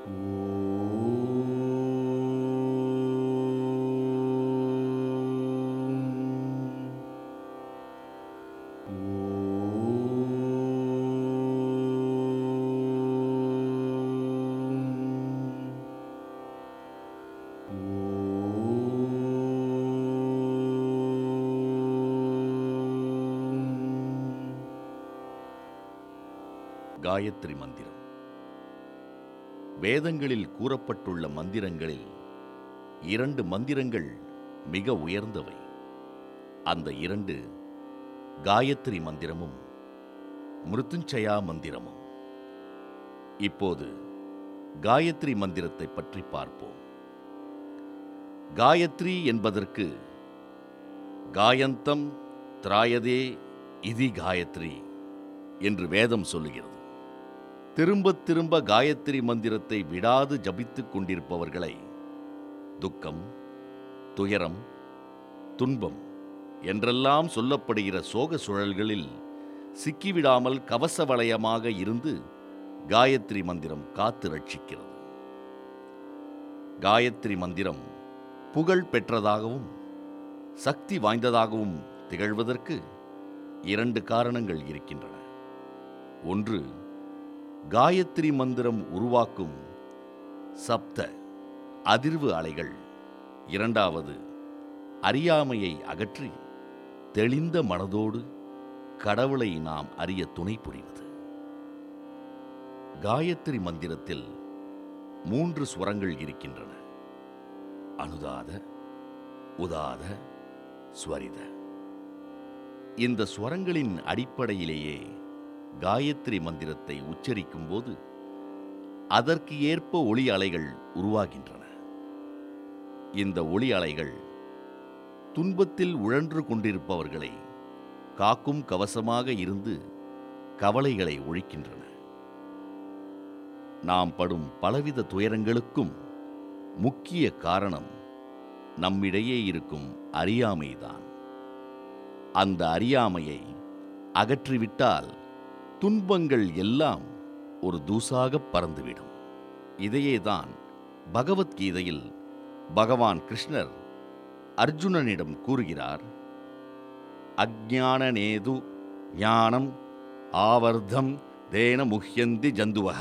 காயத்ரி மந்திரம் வேதங்களில் கூறப்பட்டுள்ள மந்திரங்களில் இரண்டு மந்திரங்கள் மிக உயர்ந்தவை அந்த இரண்டு காயத்ரி மந்திரமும் மிருத்துஞ்சயா மந்திரமும் இப்போது காயத்ரி மந்திரத்தை பற்றி பார்ப்போம் காயத்ரி என்பதற்கு காயந்தம் திராயதே இதி காயத்ரி என்று வேதம் சொல்லுகிறது திரும்ப திரும்ப காயத்ரி மந்திரத்தை விடாது ஜபித்துக் கொண்டிருப்பவர்களை துக்கம் துயரம் துன்பம் என்றெல்லாம் சொல்லப்படுகிற சோக சுழல்களில் சிக்கிவிடாமல் கவச வளையமாக இருந்து காயத்ரி மந்திரம் காத்து ரட்சிக்கிறது காயத்ரி மந்திரம் புகழ் பெற்றதாகவும் சக்தி வாய்ந்ததாகவும் திகழ்வதற்கு இரண்டு காரணங்கள் இருக்கின்றன ஒன்று காயத்ரி மந்திரம் உருவாக்கும் சப்த அதிர்வு அலைகள் இரண்டாவது அறியாமையை அகற்றி தெளிந்த மனதோடு கடவுளை நாம் அறிய துணை புரிவது காயத்ரி மந்திரத்தில் மூன்று ஸ்வரங்கள் இருக்கின்றன அனுதாத உதாத ஸ்வரித இந்த ஸ்வரங்களின் அடிப்படையிலேயே காயத்ரி மந்திரத்தை உச்சரிக்கும் போது அதற்கு ஏற்ப ஒளி அலைகள் உருவாகின்றன இந்த ஒளி அலைகள் துன்பத்தில் உழன்று கொண்டிருப்பவர்களை காக்கும் கவசமாக இருந்து கவலைகளை ஒழிக்கின்றன நாம் படும் பலவித துயரங்களுக்கும் முக்கிய காரணம் நம்மிடையே இருக்கும் அறியாமைதான் அந்த அறியாமையை அகற்றிவிட்டால் துன்பங்கள் எல்லாம் ஒரு தூசாக பறந்துவிடும் இதையேதான் பகவத்கீதையில் பகவான் கிருஷ்ணர் அர்ஜுனனிடம் கூறுகிறார் அஜ்ஞானநேது ஞானம் ஆவர்த்தம் தேன முஹ்யந்தி ஜந்துவக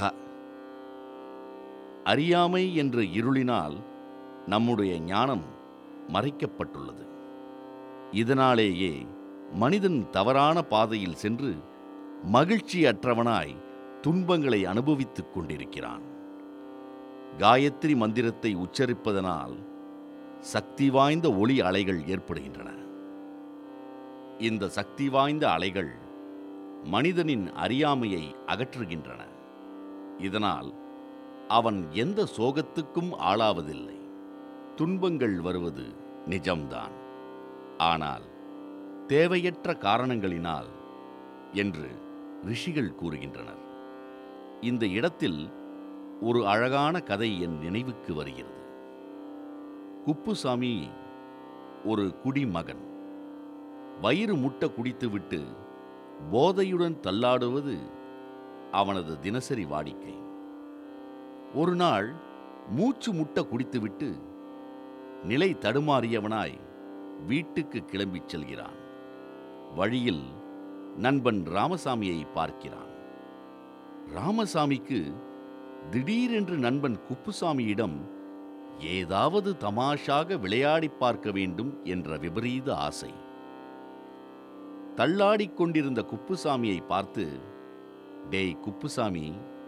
அறியாமை என்ற இருளினால் நம்முடைய ஞானம் மறைக்கப்பட்டுள்ளது இதனாலேயே மனிதன் தவறான பாதையில் சென்று மகிழ்ச்சியற்றவனாய் துன்பங்களை அனுபவித்துக் கொண்டிருக்கிறான் காயத்ரி மந்திரத்தை உச்சரிப்பதனால் சக்தி வாய்ந்த ஒளி அலைகள் ஏற்படுகின்றன இந்த சக்தி வாய்ந்த அலைகள் மனிதனின் அறியாமையை அகற்றுகின்றன இதனால் அவன் எந்த சோகத்துக்கும் ஆளாவதில்லை துன்பங்கள் வருவது நிஜம்தான் ஆனால் தேவையற்ற காரணங்களினால் என்று ரிஷிகள் கூறுகின்றனர் இந்த இடத்தில் ஒரு அழகான கதை என் நினைவுக்கு வருகிறது குப்புசாமி ஒரு குடிமகன் வயிறு முட்ட குடித்துவிட்டு போதையுடன் தள்ளாடுவது அவனது தினசரி வாடிக்கை ஒரு நாள் மூச்சு முட்ட குடித்துவிட்டு நிலை தடுமாறியவனாய் வீட்டுக்கு கிளம்பிச் செல்கிறான் வழியில் நண்பன் ராமசாமியை பார்க்கிறான் ராமசாமிக்கு திடீரென்று நண்பன் குப்புசாமியிடம் ஏதாவது தமாஷாக விளையாடி பார்க்க வேண்டும் என்ற விபரீத ஆசை தள்ளாடிக் கொண்டிருந்த குப்புசாமியை பார்த்து டேய் குப்புசாமி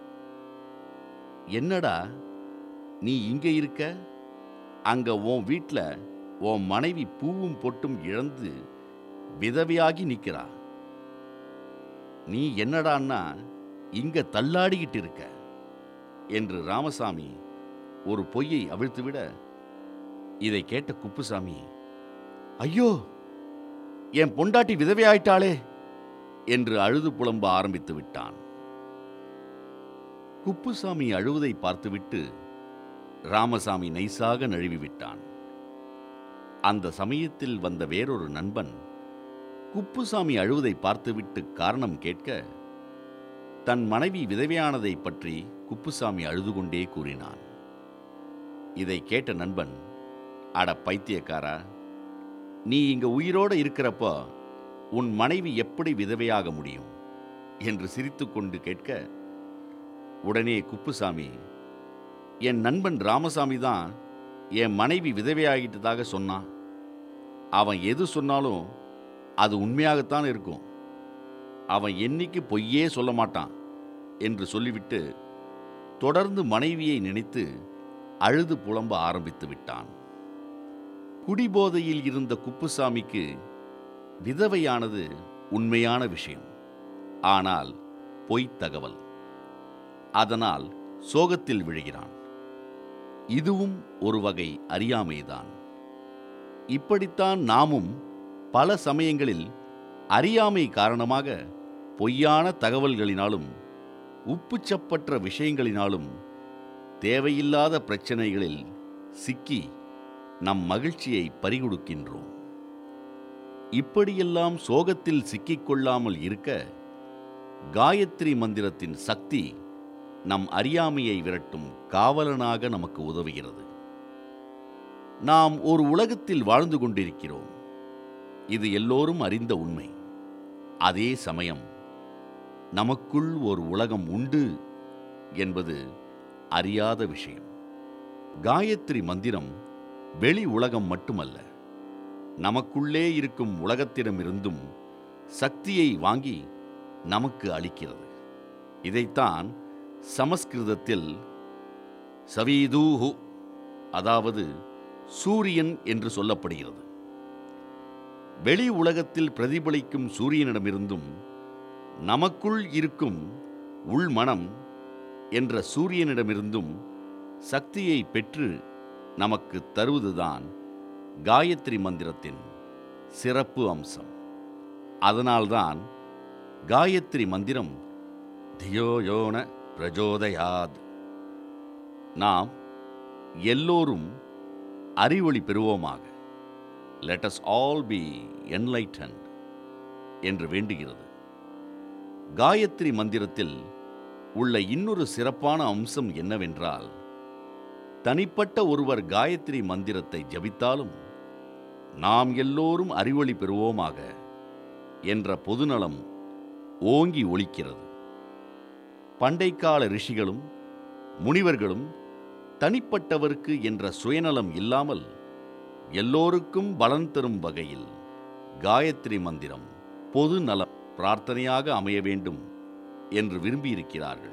என்னடா நீ இங்க இருக்க அங்க உன் வீட்ல உன் மனைவி பூவும் பொட்டும் இழந்து விதவையாகி நிக்கிறா நீ என்னடான்னா இங்க தள்ளாடிக்கிட்டு இருக்க என்று ராமசாமி ஒரு பொய்யை அவிழ்த்துவிட இதை கேட்ட குப்புசாமி ஐயோ என் பொண்டாட்டி விதவையாயிட்டாளே என்று அழுது புலம்ப ஆரம்பித்து விட்டான் குப்புசாமி அழுவதை பார்த்துவிட்டு ராமசாமி நைசாக நழுவி விட்டான் அந்த சமயத்தில் வந்த வேறொரு நண்பன் குப்புசாமி அழுவதை பார்த்துவிட்டு காரணம் கேட்க தன் மனைவி விதவையானதை பற்றி குப்புசாமி அழுது கொண்டே கூறினான் இதை கேட்ட நண்பன் அட பைத்தியக்காரா நீ இங்க உயிரோடு இருக்கிறப்போ உன் மனைவி எப்படி விதவையாக முடியும் என்று சிரித்துக்கொண்டு கேட்க உடனே குப்புசாமி என் நண்பன் ராமசாமி தான் என் மனைவி விதவையாகிட்டதாக சொன்னான் அவன் எது சொன்னாலும் அது உண்மையாகத்தான் இருக்கும் அவன் என்னைக்கு பொய்யே சொல்ல மாட்டான் என்று சொல்லிவிட்டு தொடர்ந்து மனைவியை நினைத்து அழுது புலம்ப ஆரம்பித்து விட்டான் குடிபோதையில் இருந்த குப்புசாமிக்கு விதவையானது உண்மையான விஷயம் ஆனால் பொய்த் தகவல் அதனால் சோகத்தில் விழுகிறான் இதுவும் ஒரு வகை அறியாமைதான் இப்படித்தான் நாமும் பல சமயங்களில் அறியாமை காரணமாக பொய்யான தகவல்களினாலும் உப்புச்சப்பற்ற விஷயங்களினாலும் தேவையில்லாத பிரச்சனைகளில் சிக்கி நம் மகிழ்ச்சியை பறிகொடுக்கின்றோம் இப்படியெல்லாம் சோகத்தில் சிக்கிக்கொள்ளாமல் இருக்க காயத்ரி மந்திரத்தின் சக்தி நம் அறியாமையை விரட்டும் காவலனாக நமக்கு உதவுகிறது நாம் ஒரு உலகத்தில் வாழ்ந்து கொண்டிருக்கிறோம் இது எல்லோரும் அறிந்த உண்மை அதே சமயம் நமக்குள் ஒரு உலகம் உண்டு என்பது அறியாத விஷயம் காயத்ரி மந்திரம் வெளி உலகம் மட்டுமல்ல நமக்குள்ளே இருக்கும் உலகத்திடமிருந்தும் சக்தியை வாங்கி நமக்கு அளிக்கிறது இதைத்தான் சமஸ்கிருதத்தில் சவீதூஹு அதாவது சூரியன் என்று சொல்லப்படுகிறது வெளி உலகத்தில் பிரதிபலிக்கும் சூரியனிடமிருந்தும் நமக்குள் இருக்கும் உள்மனம் என்ற சூரியனிடமிருந்தும் சக்தியை பெற்று நமக்கு தருவதுதான் காயத்ரி மந்திரத்தின் சிறப்பு அம்சம் அதனால்தான் காயத்ரி மந்திரம் தியோயோன பிரஜோதயாத் நாம் எல்லோரும் அறிவொளி பெறுவோமாக let us all be enlightened என்று வேண்டுகிறது காயத்ரி மந்திரத்தில் உள்ள இன்னொரு சிறப்பான அம்சம் என்னவென்றால் தனிப்பட்ட ஒருவர் காயத்ரி மந்திரத்தை ஜபித்தாலும் நாம் எல்லோரும் அறிவொளி பெறுவோமாக என்ற பொதுநலம் ஓங்கி ஒலிக்கிறது பண்டைக்கால ரிஷிகளும் முனிவர்களும் தனிப்பட்டவருக்கு என்ற சுயநலம் இல்லாமல் எல்லோருக்கும் பலன் தரும் வகையில் காயத்ரி மந்திரம் பொது நல பிரார்த்தனையாக அமைய வேண்டும் என்று விரும்பியிருக்கிறார்கள்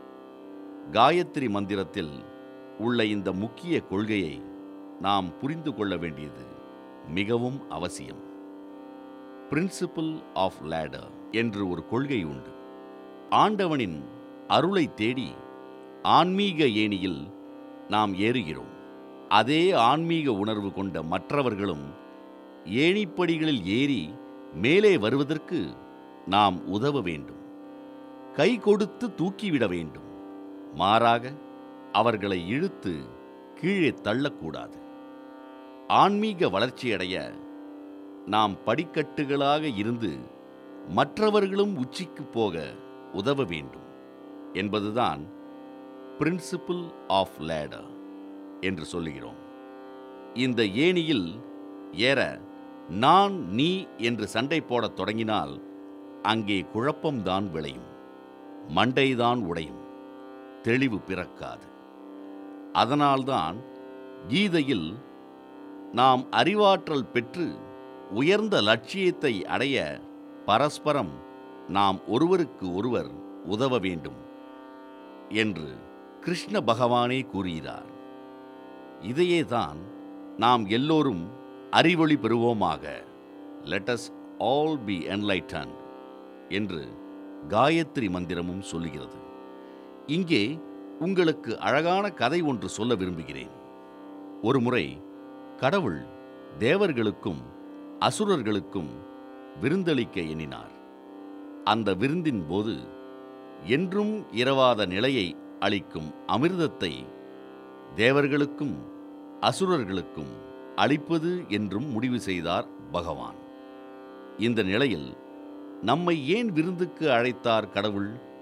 காயத்ரி மந்திரத்தில் உள்ள இந்த முக்கிய கொள்கையை நாம் புரிந்து கொள்ள வேண்டியது மிகவும் அவசியம் பிரின்சிபிள் ஆஃப் லேடர் என்று ஒரு கொள்கை உண்டு ஆண்டவனின் அருளை தேடி ஆன்மீக ஏணியில் நாம் ஏறுகிறோம் அதே ஆன்மீக உணர்வு கொண்ட மற்றவர்களும் ஏணிப்படிகளில் ஏறி மேலே வருவதற்கு நாம் உதவ வேண்டும் கை கொடுத்து தூக்கிவிட வேண்டும் மாறாக அவர்களை இழுத்து கீழே தள்ளக்கூடாது ஆன்மீக வளர்ச்சியடைய நாம் படிக்கட்டுகளாக இருந்து மற்றவர்களும் உச்சிக்கு போக உதவ வேண்டும் என்பதுதான் பிரின்சிபிள் ஆஃப் லேடர் என்று சொல்லுகிறோம் இந்த ஏணியில் ஏற நான் நீ என்று சண்டை போடத் தொடங்கினால் அங்கே குழப்பம்தான் விளையும் மண்டைதான் உடையும் தெளிவு பிறக்காது அதனால்தான் கீதையில் நாம் அறிவாற்றல் பெற்று உயர்ந்த லட்சியத்தை அடைய பரஸ்பரம் நாம் ஒருவருக்கு ஒருவர் உதவ வேண்டும் என்று கிருஷ்ண பகவானே கூறுகிறார் இதையே தான் நாம் எல்லோரும் அறிவொளி பெறுவோமாக லெட்டஸ் ஆல் பி என்லைட்டன் என்று காயத்ரி மந்திரமும் சொல்லுகிறது இங்கே உங்களுக்கு அழகான கதை ஒன்று சொல்ல விரும்புகிறேன் ஒருமுறை கடவுள் தேவர்களுக்கும் அசுரர்களுக்கும் விருந்தளிக்க எண்ணினார் அந்த விருந்தின் போது என்றும் இரவாத நிலையை அளிக்கும் அமிர்தத்தை தேவர்களுக்கும் அசுரர்களுக்கும் அளிப்பது என்றும் முடிவு செய்தார் பகவான் இந்த நிலையில் நம்மை ஏன் விருந்துக்கு அழைத்தார் கடவுள்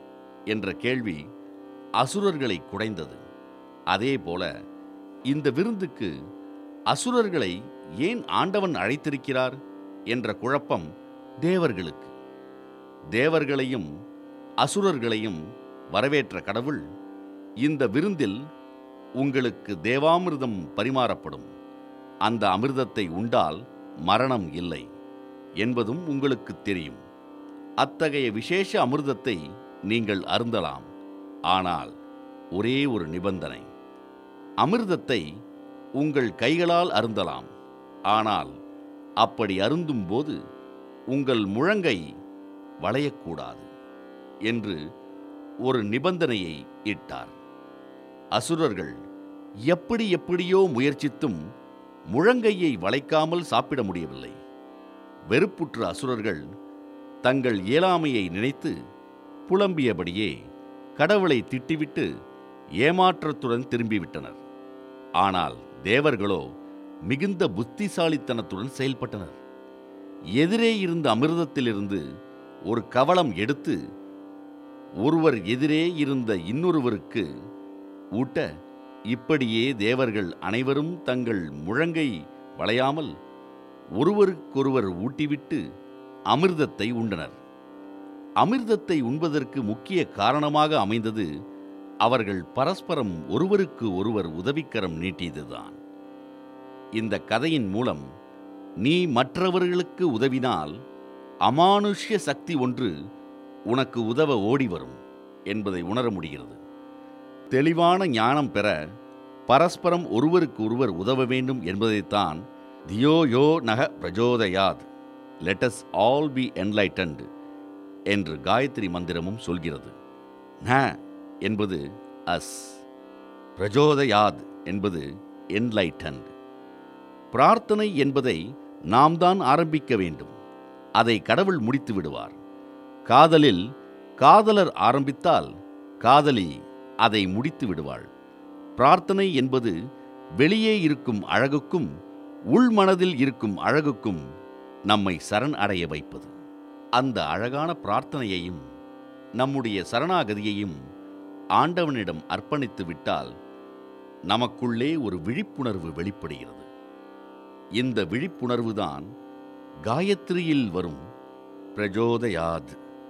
என்ற கேள்வி அசுரர்களை குடைந்தது அதேபோல இந்த விருந்துக்கு அசுரர்களை ஏன் ஆண்டவன் அழைத்திருக்கிறார் என்ற குழப்பம் தேவர்களுக்கு தேவர்களையும் அசுரர்களையும் வரவேற்ற கடவுள் இந்த விருந்தில் உங்களுக்கு தேவாமிர்தம் பரிமாறப்படும் அந்த அமிர்தத்தை உண்டால் மரணம் இல்லை என்பதும் உங்களுக்கு தெரியும் அத்தகைய விசேஷ அமிர்தத்தை நீங்கள் அருந்தலாம் ஆனால் ஒரே ஒரு நிபந்தனை அமிர்தத்தை உங்கள் கைகளால் அருந்தலாம் ஆனால் அப்படி அருந்தும் போது உங்கள் முழங்கை வளையக்கூடாது என்று ஒரு நிபந்தனையை இட்டார் அசுரர்கள் எப்படி எப்படியோ முயற்சித்தும் முழங்கையை வளைக்காமல் சாப்பிட முடியவில்லை வெறுப்புற்ற அசுரர்கள் தங்கள் இயலாமையை நினைத்து புலம்பியபடியே கடவுளை திட்டிவிட்டு ஏமாற்றத்துடன் திரும்பிவிட்டனர் ஆனால் தேவர்களோ மிகுந்த புத்திசாலித்தனத்துடன் செயல்பட்டனர் எதிரே இருந்த அமிர்தத்திலிருந்து ஒரு கவளம் எடுத்து ஒருவர் எதிரே இருந்த இன்னொருவருக்கு ஊட்ட இப்படியே தேவர்கள் அனைவரும் தங்கள் முழங்கை வளையாமல் ஒருவருக்கொருவர் ஊட்டிவிட்டு அமிர்தத்தை உண்டனர் அமிர்தத்தை உண்பதற்கு முக்கிய காரணமாக அமைந்தது அவர்கள் பரஸ்பரம் ஒருவருக்கு ஒருவர் உதவிக்கரம் நீட்டியதுதான் இந்த கதையின் மூலம் நீ மற்றவர்களுக்கு உதவினால் அமானுஷ்ய சக்தி ஒன்று உனக்கு உதவ ஓடி வரும் என்பதை உணர முடிகிறது தெளிவான ஞானம் பெற பரஸ்பரம் ஒருவருக்கு ஒருவர் உதவ வேண்டும் என்பதைத்தான் தியோ யோ நக பிரஜோதயாத் லெட்டஸ் ஆல் பி என்லைட்டன்ட் என்று காயத்ரி மந்திரமும் சொல்கிறது ந என்பது அஸ் பிரஜோதயாத் என்பது என்லைட்டன்ட் பிரார்த்தனை என்பதை நாம் தான் ஆரம்பிக்க வேண்டும் அதை கடவுள் முடித்து விடுவார் காதலில் காதலர் ஆரம்பித்தால் காதலி அதை முடித்து விடுவாள் பிரார்த்தனை என்பது வெளியே இருக்கும் அழகுக்கும் உள்மனதில் இருக்கும் அழகுக்கும் நம்மை சரண் அடைய வைப்பது அந்த அழகான பிரார்த்தனையையும் நம்முடைய சரணாகதியையும் ஆண்டவனிடம் அர்ப்பணித்து விட்டால் நமக்குள்ளே ஒரு விழிப்புணர்வு வெளிப்படுகிறது இந்த விழிப்புணர்வுதான் காயத்ரியில் வரும் பிரஜோதயாத்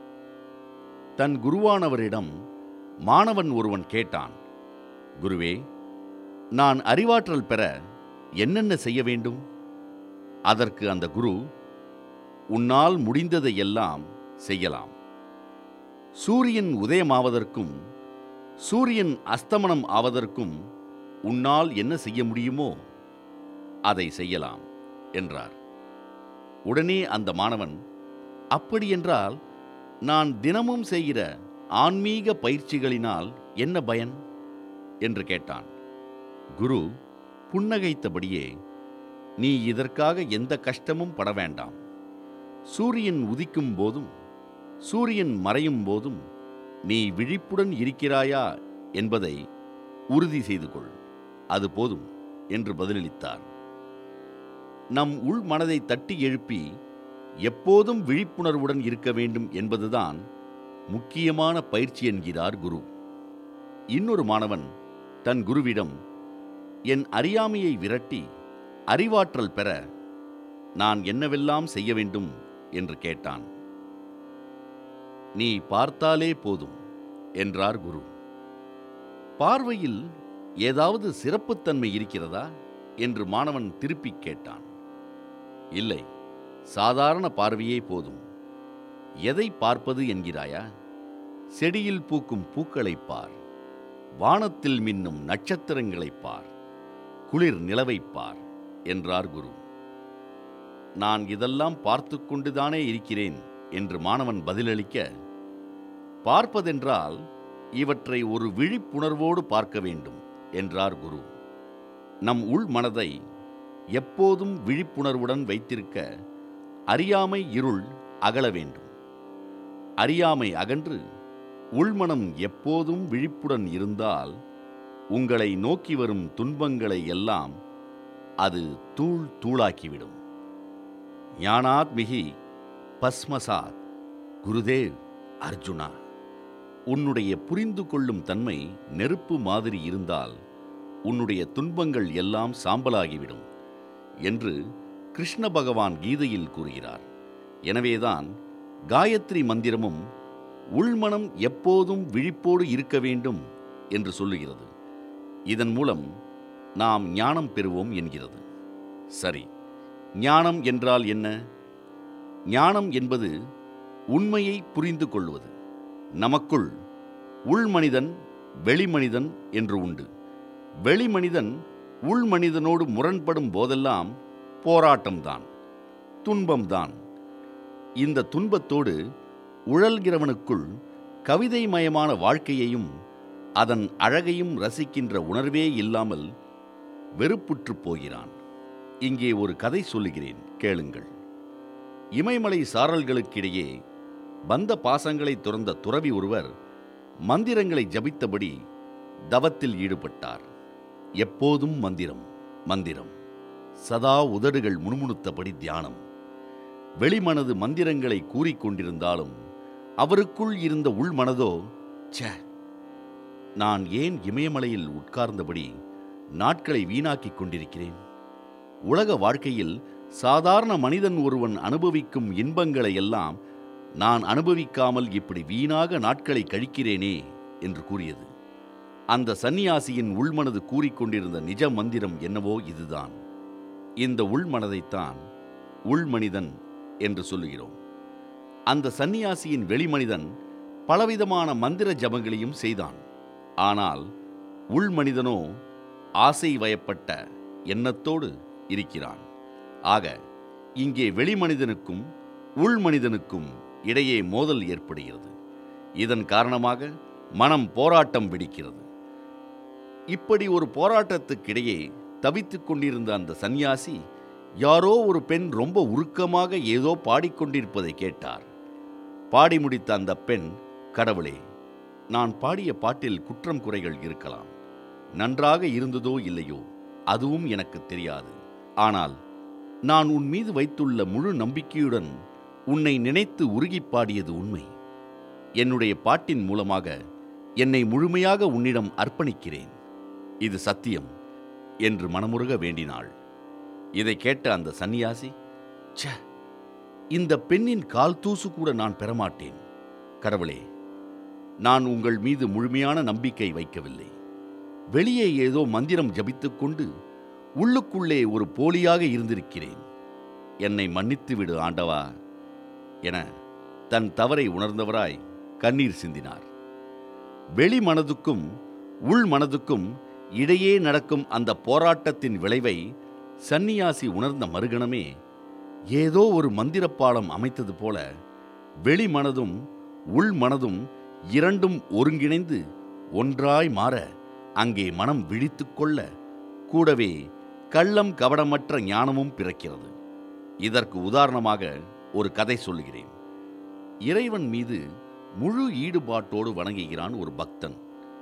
தன் குருவானவரிடம் மாணவன் ஒருவன் கேட்டான் குருவே நான் அறிவாற்றல் பெற என்னென்ன செய்ய வேண்டும் அதற்கு அந்த குரு உன்னால் முடிந்ததையெல்லாம் செய்யலாம் சூரியன் உதயமாவதற்கும் சூரியன் அஸ்தமனம் ஆவதற்கும் உன்னால் என்ன செய்ய முடியுமோ அதை செய்யலாம் என்றார் உடனே அந்த மாணவன் அப்படியென்றால் நான் தினமும் செய்கிற ஆன்மீக பயிற்சிகளினால் என்ன பயன் என்று கேட்டான் குரு புன்னகைத்தபடியே நீ இதற்காக எந்த கஷ்டமும் பட வேண்டாம் சூரியன் உதிக்கும் போதும் சூரியன் மறையும் போதும் நீ விழிப்புடன் இருக்கிறாயா என்பதை உறுதி செய்து கொள் அது போதும் என்று பதிலளித்தார் நம் உள் மனதை தட்டி எழுப்பி எப்போதும் விழிப்புணர்வுடன் இருக்க வேண்டும் என்பதுதான் முக்கியமான பயிற்சி என்கிறார் குரு இன்னொரு மாணவன் தன் குருவிடம் என் அறியாமையை விரட்டி அறிவாற்றல் பெற நான் என்னவெல்லாம் செய்ய வேண்டும் என்று கேட்டான் நீ பார்த்தாலே போதும் என்றார் குரு பார்வையில் ஏதாவது சிறப்புத்தன்மை இருக்கிறதா என்று மாணவன் திருப்பிக் கேட்டான் இல்லை சாதாரண பார்வையே போதும் எதை பார்ப்பது என்கிறாயா செடியில் பூக்கும் பூக்களைப் பார் வானத்தில் மின்னும் நட்சத்திரங்களைப் பார் குளிர் நிலவைப் பார் என்றார் குரு நான் இதெல்லாம் பார்த்து கொண்டுதானே இருக்கிறேன் என்று மாணவன் பதிலளிக்க பார்ப்பதென்றால் இவற்றை ஒரு விழிப்புணர்வோடு பார்க்க வேண்டும் என்றார் குரு நம் உள் மனதை எப்போதும் விழிப்புணர்வுடன் வைத்திருக்க அறியாமை இருள் அகல வேண்டும் அறியாமை அகன்று உள்மனம் எப்போதும் விழிப்புடன் இருந்தால் உங்களை நோக்கி வரும் துன்பங்களை எல்லாம் அது தூள் தூளாக்கிவிடும் ஞானாத்மிகி பஸ்மசாத் குருதேவ் அர்ஜுனா உன்னுடைய புரிந்து கொள்ளும் தன்மை நெருப்பு மாதிரி இருந்தால் உன்னுடைய துன்பங்கள் எல்லாம் சாம்பலாகிவிடும் என்று கிருஷ்ண பகவான் கீதையில் கூறுகிறார் எனவேதான் காயத்ரி மந்திரமும் உள்மனம் எப்போதும் விழிப்போடு இருக்க வேண்டும் என்று சொல்லுகிறது இதன் மூலம் நாம் ஞானம் பெறுவோம் என்கிறது சரி ஞானம் என்றால் என்ன ஞானம் என்பது உண்மையை புரிந்து கொள்வது நமக்குள் உள்மனிதன் வெளிமனிதன் என்று உண்டு வெளிமனிதன் உள்மனிதனோடு முரண்படும் போதெல்லாம் போராட்டம்தான் துன்பம்தான் இந்த துன்பத்தோடு உழல்கிறவனுக்குள் கவிதைமயமான வாழ்க்கையையும் அதன் அழகையும் ரசிக்கின்ற உணர்வே இல்லாமல் வெறுப்புற்றுப் போகிறான் இங்கே ஒரு கதை சொல்லுகிறேன் கேளுங்கள் இமயமலை சாரல்களுக்கிடையே பந்த பாசங்களை துறந்த துறவி ஒருவர் மந்திரங்களை ஜபித்தபடி தவத்தில் ஈடுபட்டார் எப்போதும் மந்திரம் மந்திரம் சதா உதடுகள் முணுமுணுத்தபடி தியானம் வெளிமனது மந்திரங்களை கூறிக்கொண்டிருந்தாலும் அவருக்குள் இருந்த உள்மனதோ ச்சே நான் ஏன் இமயமலையில் உட்கார்ந்தபடி நாட்களை வீணாக்கிக் கொண்டிருக்கிறேன் உலக வாழ்க்கையில் சாதாரண மனிதன் ஒருவன் அனுபவிக்கும் இன்பங்களை எல்லாம் நான் அனுபவிக்காமல் இப்படி வீணாக நாட்களை கழிக்கிறேனே என்று கூறியது அந்த சந்நியாசியின் உள்மனது கூறிக்கொண்டிருந்த நிஜ மந்திரம் என்னவோ இதுதான் இந்த உள்மனதைத்தான் உள்மனிதன் என்று சொல்லுகிறோம் அந்த சந்நியாசியின் வெளிமனிதன் பலவிதமான மந்திர ஜபங்களையும் செய்தான் ஆனால் உள்மனிதனோ ஆசை வயப்பட்ட எண்ணத்தோடு இருக்கிறான் ஆக இங்கே வெளிமனிதனுக்கும் உள்மனிதனுக்கும் இடையே மோதல் ஏற்படுகிறது இதன் காரணமாக மனம் போராட்டம் வெடிக்கிறது இப்படி ஒரு போராட்டத்துக்கிடையே தவித்துக் கொண்டிருந்த அந்த சந்நியாசி யாரோ ஒரு பெண் ரொம்ப உருக்கமாக ஏதோ பாடிக்கொண்டிருப்பதை கேட்டார் பாடி முடித்த அந்த பெண் கடவுளே நான் பாடிய பாட்டில் குற்றம் குறைகள் இருக்கலாம் நன்றாக இருந்ததோ இல்லையோ அதுவும் எனக்கு தெரியாது ஆனால் நான் உன் மீது வைத்துள்ள முழு நம்பிக்கையுடன் உன்னை நினைத்து உருகிப் பாடியது உண்மை என்னுடைய பாட்டின் மூலமாக என்னை முழுமையாக உன்னிடம் அர்ப்பணிக்கிறேன் இது சத்தியம் என்று மனமுருக வேண்டினாள் இதை கேட்ட அந்த சந்நியாசி ச்சே இந்த பெண்ணின் கால் தூசு கூட நான் பெறமாட்டேன் கடவுளே நான் உங்கள் மீது முழுமையான நம்பிக்கை வைக்கவில்லை வெளியே ஏதோ மந்திரம் ஜபித்துக் கொண்டு உள்ளுக்குள்ளே ஒரு போலியாக இருந்திருக்கிறேன் என்னை மன்னித்து விடு ஆண்டவா என தன் தவறை உணர்ந்தவராய் கண்ணீர் சிந்தினார் வெளி மனதுக்கும் உள் மனதுக்கும் இடையே நடக்கும் அந்த போராட்டத்தின் விளைவை சந்நியாசி உணர்ந்த மறுகணமே ஏதோ ஒரு மந்திரப்பாலம் அமைத்தது போல வெளி மனதும் உள் மனதும் இரண்டும் ஒருங்கிணைந்து ஒன்றாய் மாற அங்கே மனம் விழித்துக் கொள்ள கூடவே கள்ளம் கபடமற்ற ஞானமும் பிறக்கிறது இதற்கு உதாரணமாக ஒரு கதை சொல்லுகிறேன் இறைவன் மீது முழு ஈடுபாட்டோடு வணங்குகிறான் ஒரு பக்தன்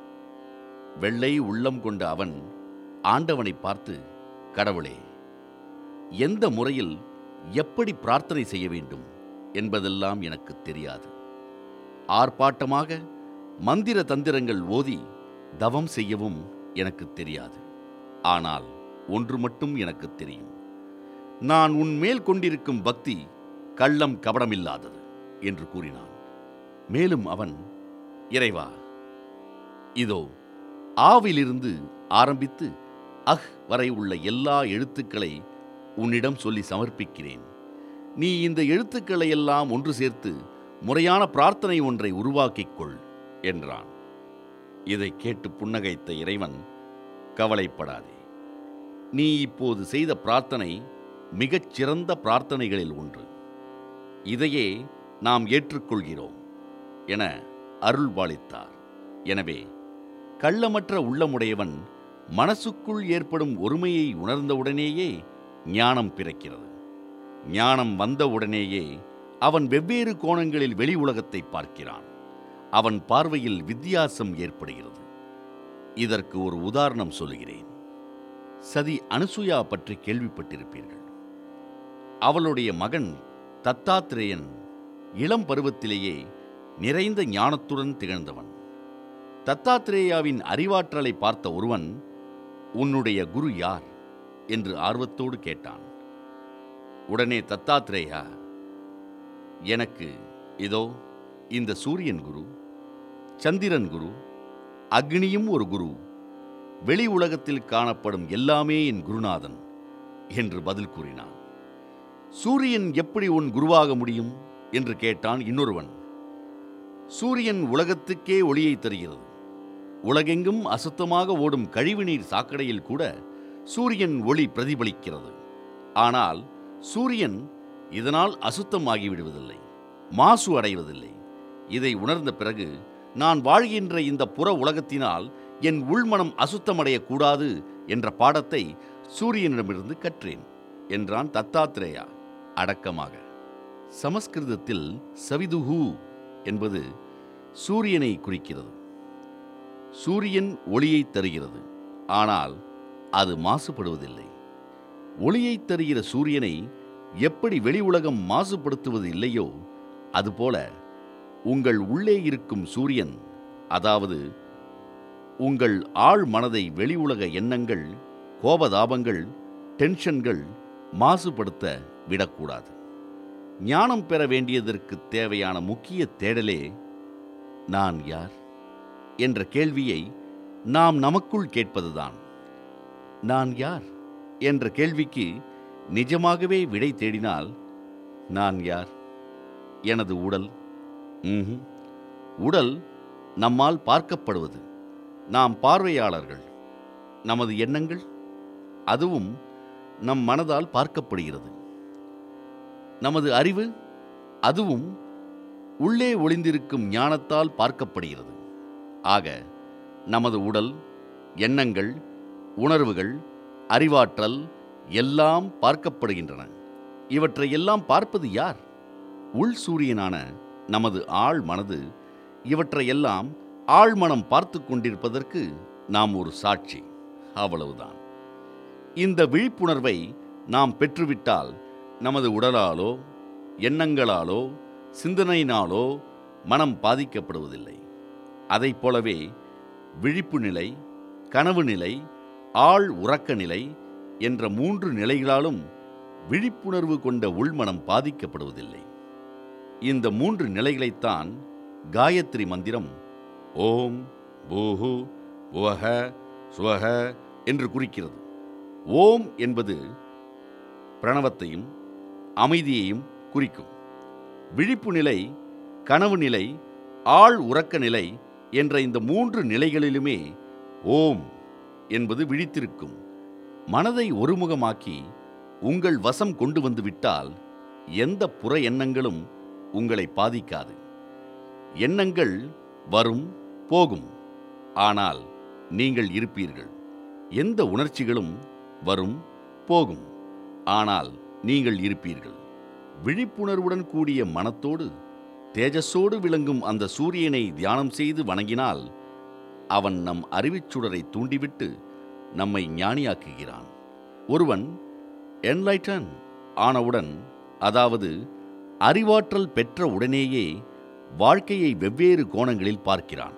வெள்ளை உள்ளம் கொண்ட அவன் ஆண்டவனை பார்த்து கடவுளே எந்த முறையில் எப்படி பிரார்த்தனை செய்ய வேண்டும் என்பதெல்லாம் எனக்கு தெரியாது ஆர்ப்பாட்டமாக மந்திர தந்திரங்கள் ஓதி தவம் செய்யவும் எனக்கு தெரியாது ஆனால் ஒன்று மட்டும் எனக்கு தெரியும் நான் உன் மேல் கொண்டிருக்கும் பக்தி கள்ளம் கபடமில்லாதது என்று கூறினான் மேலும் அவன் இறைவா இதோ ஆவிலிருந்து ஆரம்பித்து அஹ் வரை உள்ள எல்லா எழுத்துக்களை உன்னிடம் சொல்லி சமர்ப்பிக்கிறேன் நீ இந்த எழுத்துக்களை எல்லாம் ஒன்று சேர்த்து முறையான பிரார்த்தனை ஒன்றை உருவாக்கிக் கொள் என்றான் இதை கேட்டு புன்னகைத்த இறைவன் கவலைப்படாதே நீ இப்போது செய்த பிரார்த்தனை மிகச் சிறந்த பிரார்த்தனைகளில் ஒன்று இதையே நாம் ஏற்றுக்கொள்கிறோம் என அருள்பாலித்தார் எனவே கள்ளமற்ற உள்ளமுடையவன் மனசுக்குள் ஏற்படும் ஒருமையை உணர்ந்தவுடனேயே ஞானம் பிறக்கிறது ஞானம் வந்தவுடனேயே அவன் வெவ்வேறு கோணங்களில் வெளி உலகத்தை பார்க்கிறான் அவன் பார்வையில் வித்தியாசம் ஏற்படுகிறது இதற்கு ஒரு உதாரணம் சொல்லுகிறேன் சதி அனுசுயா பற்றி கேள்விப்பட்டிருப்பீர்கள் அவளுடைய மகன் தத்தாத்திரேயன் இளம் பருவத்திலேயே நிறைந்த ஞானத்துடன் திகழ்ந்தவன் தத்தாத்திரேயாவின் அறிவாற்றலை பார்த்த ஒருவன் உன்னுடைய குரு யார் என்று ஆர்வத்தோடு கேட்டான் உடனே தத்தாத்திரேயா எனக்கு இதோ இந்த சூரியன் குரு சந்திரன் குரு அக்னியும் ஒரு குரு வெளி உலகத்தில் காணப்படும் எல்லாமே என் குருநாதன் என்று பதில் கூறினான் சூரியன் எப்படி உன் குருவாக முடியும் என்று கேட்டான் இன்னொருவன் சூரியன் உலகத்துக்கே ஒளியை தருகிறது உலகெங்கும் அசுத்தமாக ஓடும் கழிவுநீர் சாக்கடையில் கூட சூரியன் ஒளி பிரதிபலிக்கிறது ஆனால் சூரியன் இதனால் அசுத்தமாகி விடுவதில்லை மாசு அடைவதில்லை இதை உணர்ந்த பிறகு நான் வாழ்கின்ற இந்த புற உலகத்தினால் என் உள்மனம் அசுத்தமடையக்கூடாது என்ற பாடத்தை சூரியனிடமிருந்து கற்றேன் என்றான் தத்தாத்திரேயா அடக்கமாக சமஸ்கிருதத்தில் சவிதுஹு என்பது சூரியனை குறிக்கிறது சூரியன் ஒளியை தருகிறது ஆனால் அது மாசுபடுவதில்லை ஒளியை தருகிற சூரியனை எப்படி வெளி உலகம் மாசுபடுத்துவது இல்லையோ அதுபோல உங்கள் உள்ளே இருக்கும் சூரியன் அதாவது உங்கள் ஆழ் மனதை வெளி உலக எண்ணங்கள் கோபதாபங்கள் டென்ஷன்கள் மாசுபடுத்த விடக்கூடாது ஞானம் பெற வேண்டியதற்கு தேவையான முக்கிய தேடலே நான் யார் என்ற கேள்வியை நாம் நமக்குள் கேட்பதுதான் நான் யார் என்ற கேள்விக்கு நிஜமாகவே விடை தேடினால் நான் யார் எனது உடல் ம்ஹும். உடல் நம்மால் பார்க்கப்படுவது நாம் பார்வையாளர்கள் நமது எண்ணங்கள் அதுவும் நம் மனதால் பார்க்கப்படுகிறது நமது அறிவு அதுவும் உள்ளே ஒளிந்திருக்கும் ஞானத்தால் பார்க்கப்படுகிறது ஆக நமது உடல் எண்ணங்கள் உணர்வுகள் அறிவாற்றல் எல்லாம் பார்க்கப்படுகின்றன இவற்றை எல்லாம் பார்ப்பது யார் உள் சூரியனான நமது ஆழ் மனது இவற்றையெல்லாம் ஆழ்மனம் பார்த்து கொண்டிருப்பதற்கு நாம் ஒரு சாட்சி அவ்வளவுதான் இந்த விழிப்புணர்வை நாம் பெற்றுவிட்டால் நமது உடலாலோ எண்ணங்களாலோ சிந்தனையினாலோ மனம் பாதிக்கப்படுவதில்லை அதைப் போலவே விழிப்பு நிலை கனவு நிலை ஆழ் உறக்க நிலை என்ற மூன்று நிலைகளாலும் விழிப்புணர்வு கொண்ட உள்மனம் பாதிக்கப்படுவதில்லை இந்த மூன்று நிலைகளைத்தான் காயத்ரி மந்திரம் ஓம் பூஹு புவஹ சுவஹ என்று குறிக்கிறது ஓம் என்பது பிரணவத்தையும் அமைதியையும் குறிக்கும் விழிப்பு நிலை கனவு நிலை ஆழ் உறக்க நிலை என்ற இந்த மூன்று நிலைகளிலுமே ஓம் என்பது விழித்திருக்கும் மனதை ஒருமுகமாக்கி உங்கள் வசம் கொண்டு வந்து விட்டால் எந்த புற எண்ணங்களும் உங்களை பாதிக்காது எண்ணங்கள் வரும் போகும் ஆனால் நீங்கள் இருப்பீர்கள் எந்த உணர்ச்சிகளும் வரும் போகும் ஆனால் நீங்கள் இருப்பீர்கள் விழிப்புணர்வுடன் கூடிய மனத்தோடு தேஜஸோடு விளங்கும் அந்த சூரியனை தியானம் செய்து வணங்கினால் அவன் நம் அறிவுச்சுடரை தூண்டிவிட்டு நம்மை ஞானியாக்குகிறான் ஒருவன் என்லைட்டன் ஆனவுடன் அதாவது அறிவாற்றல் பெற்ற உடனேயே வாழ்க்கையை வெவ்வேறு கோணங்களில் பார்க்கிறான்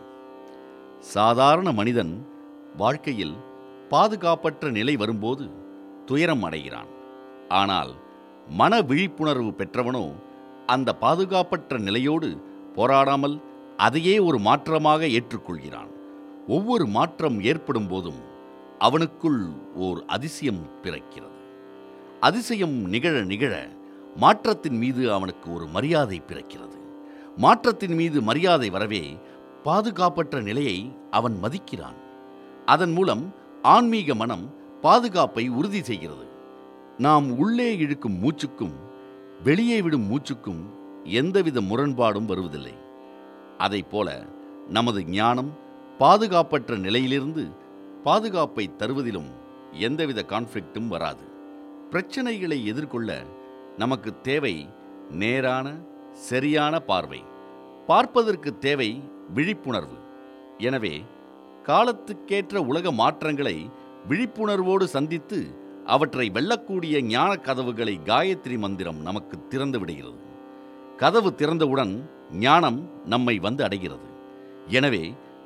சாதாரண மனிதன் வாழ்க்கையில் பாதுகாப்பற்ற நிலை வரும்போது துயரம் அடைகிறான் ஆனால் மன விழிப்புணர்வு பெற்றவனோ அந்த பாதுகாப்பற்ற நிலையோடு போராடாமல் அதையே ஒரு மாற்றமாக ஏற்றுக்கொள்கிறான் ஒவ்வொரு மாற்றம் ஏற்படும் போதும் அவனுக்குள் ஓர் அதிசயம் பிறக்கிறது அதிசயம் நிகழ நிகழ மாற்றத்தின் மீது அவனுக்கு ஒரு மரியாதை பிறக்கிறது மாற்றத்தின் மீது மரியாதை வரவே பாதுகாப்பற்ற நிலையை அவன் மதிக்கிறான் அதன் மூலம் ஆன்மீக மனம் பாதுகாப்பை உறுதி செய்கிறது நாம் உள்ளே இழுக்கும் மூச்சுக்கும் வெளியே விடும் மூச்சுக்கும் எந்தவித முரண்பாடும் வருவதில்லை அதைப் போல நமது ஞானம் பாதுகாப்பற்ற நிலையிலிருந்து பாதுகாப்பை தருவதிலும் எந்தவித கான்ஃப்ளிக்ட்டும் வராது பிரச்சனைகளை எதிர்கொள்ள நமக்கு தேவை நேரான சரியான பார்வை பார்ப்பதற்கு தேவை விழிப்புணர்வு எனவே காலத்துக்கேற்ற உலக மாற்றங்களை விழிப்புணர்வோடு சந்தித்து அவற்றை வெல்லக்கூடிய ஞான கதவுகளை காயத்ரி மந்திரம் நமக்கு திறந்து விடுகிறது கதவு திறந்தவுடன் ஞானம் நம்மை வந்து அடைகிறது எனவே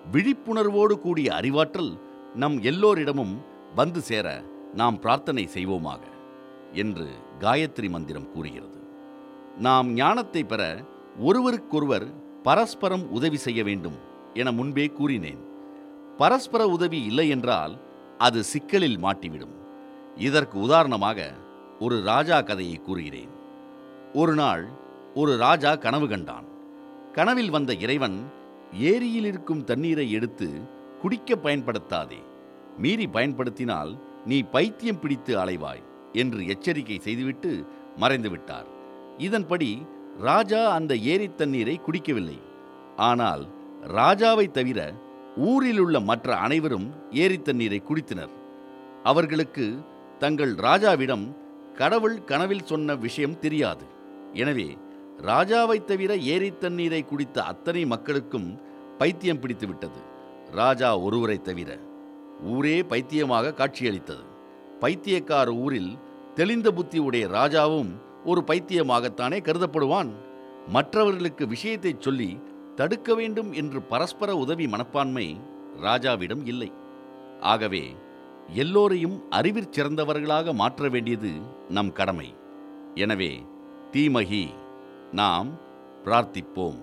விழிப்புணர்வோடு கூடிய அறிவாற்றல் நம் எல்லோரிடமும் வந்து சேர நாம் பிரார்த்தனை செய்வோமாக என்று காயத்ரி மந்திரம் கூறுகிறது நாம் ஞானத்தை பெற ஒருவருக்கொருவர் பரஸ்பரம் உதவி செய்ய வேண்டும் என முன்பே கூறினேன் பரஸ்பர உதவி இல்லை என்றால் அது சிக்கலில் மாட்டிவிடும் இதற்கு உதாரணமாக ஒரு ராஜா கதையை கூறுகிறேன் ஒரு நாள் ஒரு ராஜா கனவு கண்டான் கனவில் வந்த இறைவன் ஏரியில் இருக்கும் தண்ணீரை எடுத்து குடிக்க பயன்படுத்தாதே மீறி பயன்படுத்தினால் நீ பைத்தியம் பிடித்து அலைவாய் என்று எச்சரிக்கை செய்துவிட்டு மறைந்து விட்டார் இதன்படி ராஜா அந்த ஏரி தண்ணீரை குடிக்கவில்லை ஆனால் ராஜாவை தவிர ஊரில் உள்ள மற்ற அனைவரும் ஏரி தண்ணீரை குடித்தனர் அவர்களுக்கு தங்கள் ராஜாவிடம் கடவுள் கனவில் சொன்ன விஷயம் தெரியாது எனவே ராஜாவைத் தவிர ஏரி தண்ணீரை குடித்த அத்தனை மக்களுக்கும் பைத்தியம் பிடித்து விட்டது ராஜா ஒருவரை தவிர ஊரே பைத்தியமாக காட்சியளித்தது பைத்தியக்கார ஊரில் தெளிந்த புத்தி உடைய ராஜாவும் ஒரு பைத்தியமாகத்தானே கருதப்படுவான் மற்றவர்களுக்கு விஷயத்தை சொல்லி தடுக்க வேண்டும் என்று பரஸ்பர உதவி மனப்பான்மை ராஜாவிடம் இல்லை ஆகவே எல்லோரையும் அறிவிற் சிறந்தவர்களாக மாற்ற வேண்டியது நம் கடமை எனவே தீமகி நாம் பிரார்த்திப்போம்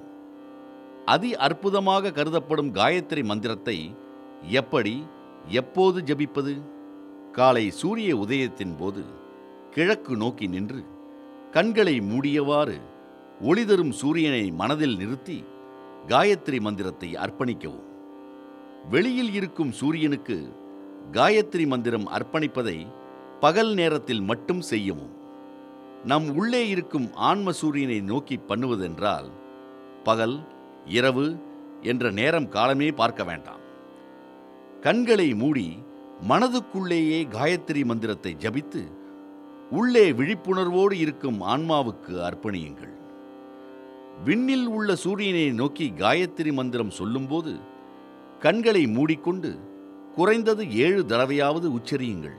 அதி அற்புதமாக கருதப்படும் காயத்ரி மந்திரத்தை எப்படி எப்போது ஜபிப்பது காலை சூரிய உதயத்தின் போது கிழக்கு நோக்கி நின்று கண்களை மூடியவாறு ஒளி தரும் சூரியனை மனதில் நிறுத்தி காயத்ரி மந்திரத்தை அர்ப்பணிக்கவும் வெளியில் இருக்கும் சூரியனுக்கு காயத்ரி மந்திரம் அர்ப்பணிப்பதை பகல் நேரத்தில் மட்டும் செய்யவும் நம் உள்ளே இருக்கும் ஆன்ம சூரியனை நோக்கி பண்ணுவதென்றால் பகல் இரவு என்ற நேரம் காலமே பார்க்க வேண்டாம் கண்களை மூடி மனதுக்குள்ளேயே காயத்ரி மந்திரத்தை ஜபித்து உள்ளே விழிப்புணர்வோடு இருக்கும் ஆன்மாவுக்கு அர்ப்பணியுங்கள் விண்ணில் உள்ள சூரியனை நோக்கி காயத்ரி மந்திரம் சொல்லும்போது கண்களை மூடிக்கொண்டு குறைந்தது ஏழு தடவையாவது உச்சரியுங்கள்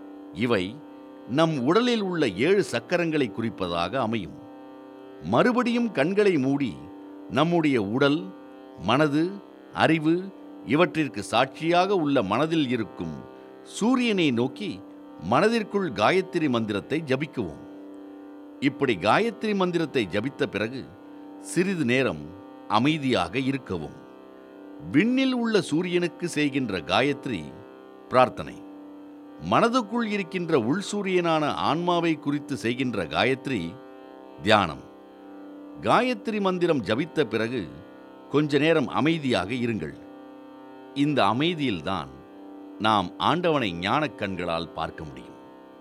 இவை நம் உடலில் உள்ள ஏழு சக்கரங்களை குறிப்பதாக அமையும் மறுபடியும் கண்களை மூடி நம்முடைய உடல் மனது அறிவு இவற்றிற்கு சாட்சியாக உள்ள மனதில் இருக்கும் சூரியனை நோக்கி மனதிற்குள் காயத்ரி மந்திரத்தை ஜபிக்குவோம் இப்படி காயத்ரி மந்திரத்தை ஜபித்த பிறகு சிறிது நேரம் அமைதியாக இருக்கவும் விண்ணில் உள்ள சூரியனுக்கு செய்கின்ற காயத்ரி பிரார்த்தனை மனதுக்குள் இருக்கின்ற உள் சூரியனான ஆன்மாவை குறித்து செய்கின்ற காயத்ரி தியானம் காயத்ரி மந்திரம் ஜபித்த பிறகு கொஞ்ச நேரம் அமைதியாக இருங்கள் இந்த அமைதியில்தான் நாம் ஆண்டவனை ஞானக் கண்களால் பார்க்க முடியும்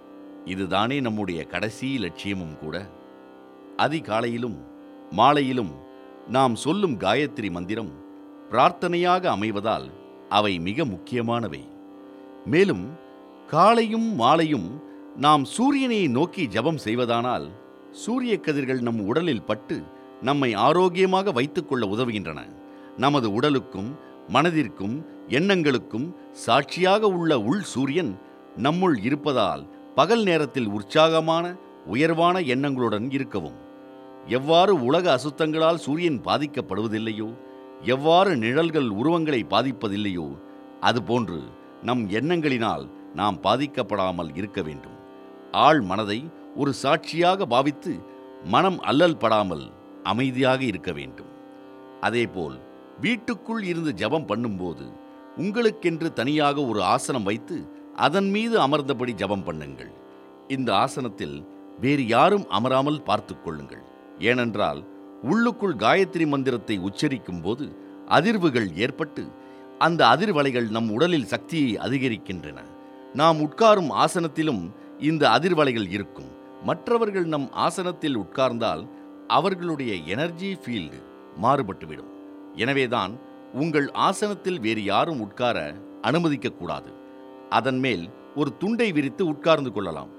இதுதானே நம்முடைய கடைசி லட்சியமும் கூட அதிகாலையிலும் மாலையிலும் நாம் சொல்லும் காயத்ரி மந்திரம் பிரார்த்தனையாக அமைவதால் அவை மிக முக்கியமானவை மேலும் காலையும் மாலையும் நாம் சூரியனை நோக்கி ஜெபம் செய்வதானால் சூரிய கதிர்கள் நம் உடலில் பட்டு நம்மை ஆரோக்கியமாக வைத்துக்கொள்ள உதவுகின்றன நமது உடலுக்கும் மனதிற்கும் எண்ணங்களுக்கும் சாட்சியாக உள்ள உள் சூரியன் நம்முள் இருப்பதால் பகல் நேரத்தில் உற்சாகமான உயர்வான எண்ணங்களுடன் இருக்கவும் எவ்வாறு உலக அசுத்தங்களால் சூரியன் பாதிக்கப்படுவதில்லையோ எவ்வாறு நிழல்கள் உருவங்களை பாதிப்பதில்லையோ அதுபோன்று நம் எண்ணங்களினால் நாம் பாதிக்கப்படாமல் இருக்க வேண்டும் ஆள் மனதை ஒரு சாட்சியாக பாவித்து மனம் அல்லல் படாமல் அமைதியாக இருக்க வேண்டும் அதேபோல் வீட்டுக்குள் இருந்து ஜெபம் பண்ணும்போது உங்களுக்கென்று தனியாக ஒரு ஆசனம் வைத்து அதன் மீது அமர்ந்தபடி ஜெபம் பண்ணுங்கள் இந்த ஆசனத்தில் வேறு யாரும் அமராமல் பார்த்துக் கொள்ளுங்கள் ஏனென்றால் உள்ளுக்குள் காயத்ரி மந்திரத்தை உச்சரிக்கும் போது அதிர்வுகள் ஏற்பட்டு அந்த அதிர்வலைகள் நம் உடலில் சக்தியை அதிகரிக்கின்றன நாம் உட்காரும் ஆசனத்திலும் இந்த அதிர்வலைகள் இருக்கும் மற்றவர்கள் நம் ஆசனத்தில் உட்கார்ந்தால் அவர்களுடைய எனர்ஜி ஃபீல்டு மாறுபட்டுவிடும் எனவேதான் உங்கள் ஆசனத்தில் வேறு யாரும் உட்கார அனுமதிக்கக்கூடாது அதன் மேல் ஒரு துண்டை விரித்து உட்கார்ந்து கொள்ளலாம்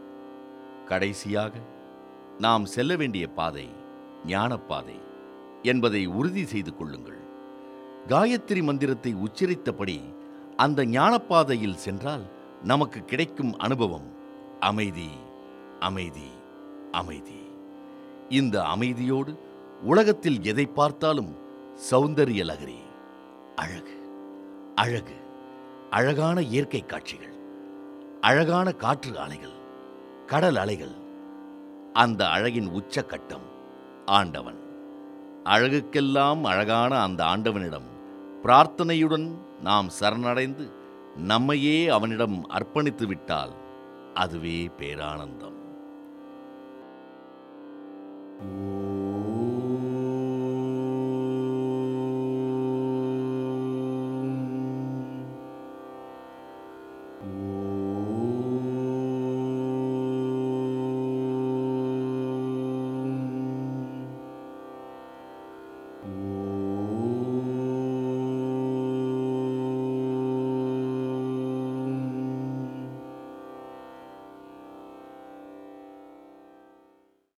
கடைசியாக நாம் செல்ல வேண்டிய பாதை ஞானப்பாதை என்பதை உறுதி செய்து கொள்ளுங்கள் காயத்ரி மந்திரத்தை உச்சரித்தபடி அந்த ஞானப்பாதையில் சென்றால் நமக்கு கிடைக்கும் அனுபவம் அமைதி அமைதி அமைதி இந்த அமைதியோடு உலகத்தில் எதை பார்த்தாலும் சௌந்தரிய லகரி அழகு அழகு அழகான இயற்கை காட்சிகள் அழகான காற்று அலைகள் கடல் அலைகள் அந்த அழகின் உச்சக்கட்டம் ஆண்டவன் அழகுக்கெல்லாம் அழகான அந்த ஆண்டவனிடம் பிரார்த்தனையுடன் நாம் சரணடைந்து நம்மையே அவனிடம் அர்ப்பணித்து விட்டால் அதுவே பேரானந்தம் ஓ